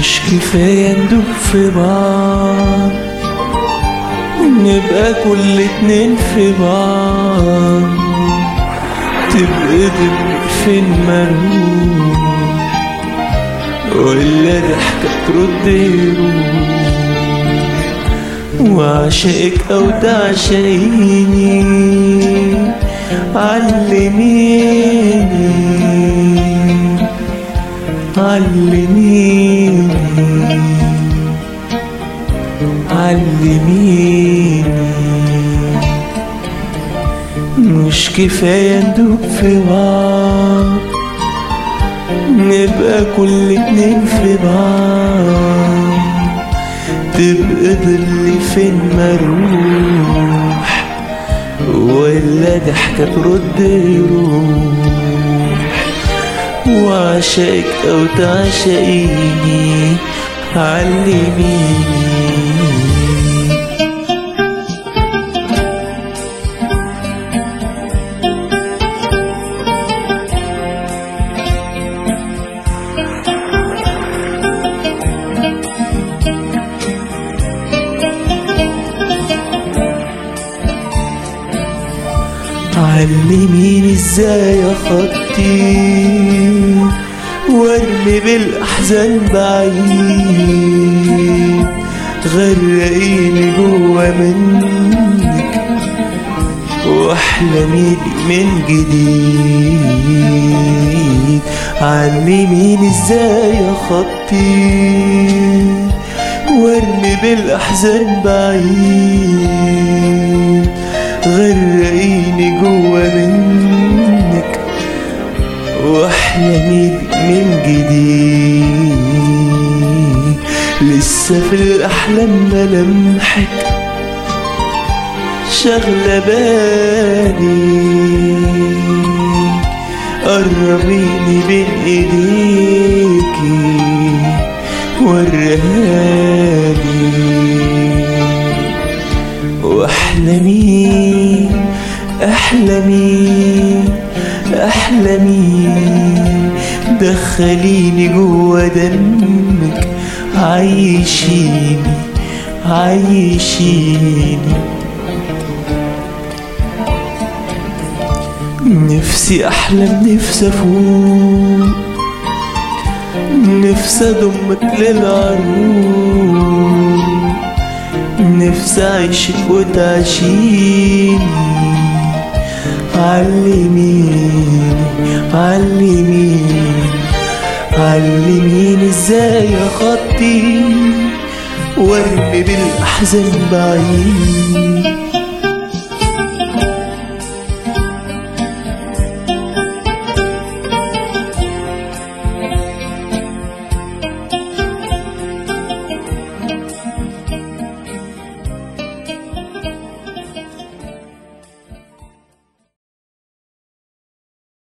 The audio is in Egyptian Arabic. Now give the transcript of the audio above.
مش كفاية ندوب في بعض نبقى كل اتنين في بعض تبقى دمي فين مروح ولا ضحكة ترد يروح وعشقك أو تعشقيني علميني علميني علميني مش كفاية ندوب في بعض نبقى كل اتنين في بعض تبقى ضلي فين مروح ولا ضحكة ترد يروح وعشقك أو تعشقيني علميني علميني ازاي اخطي وارمي بالاحزان بعيد غرقيني جوا منك واحلمي لي من جديد علميني ازاي اخطي وارمي بالاحزان بعيد غرقيني جوا منك واحلمي من جديد لسه في الاحلام ملامحك شغلة بالي قربيني بين ايديكي وريهالي واحلمي احلمي احلمي دخليني جوا دمك عيشيني عيشيني نفسي احلم نفسي افوق نفسي اضمك للعروق نفسي اعيشك وتعيشيني علميني علميني علميني ازاي اخطي وارمي بالاحزان بعيد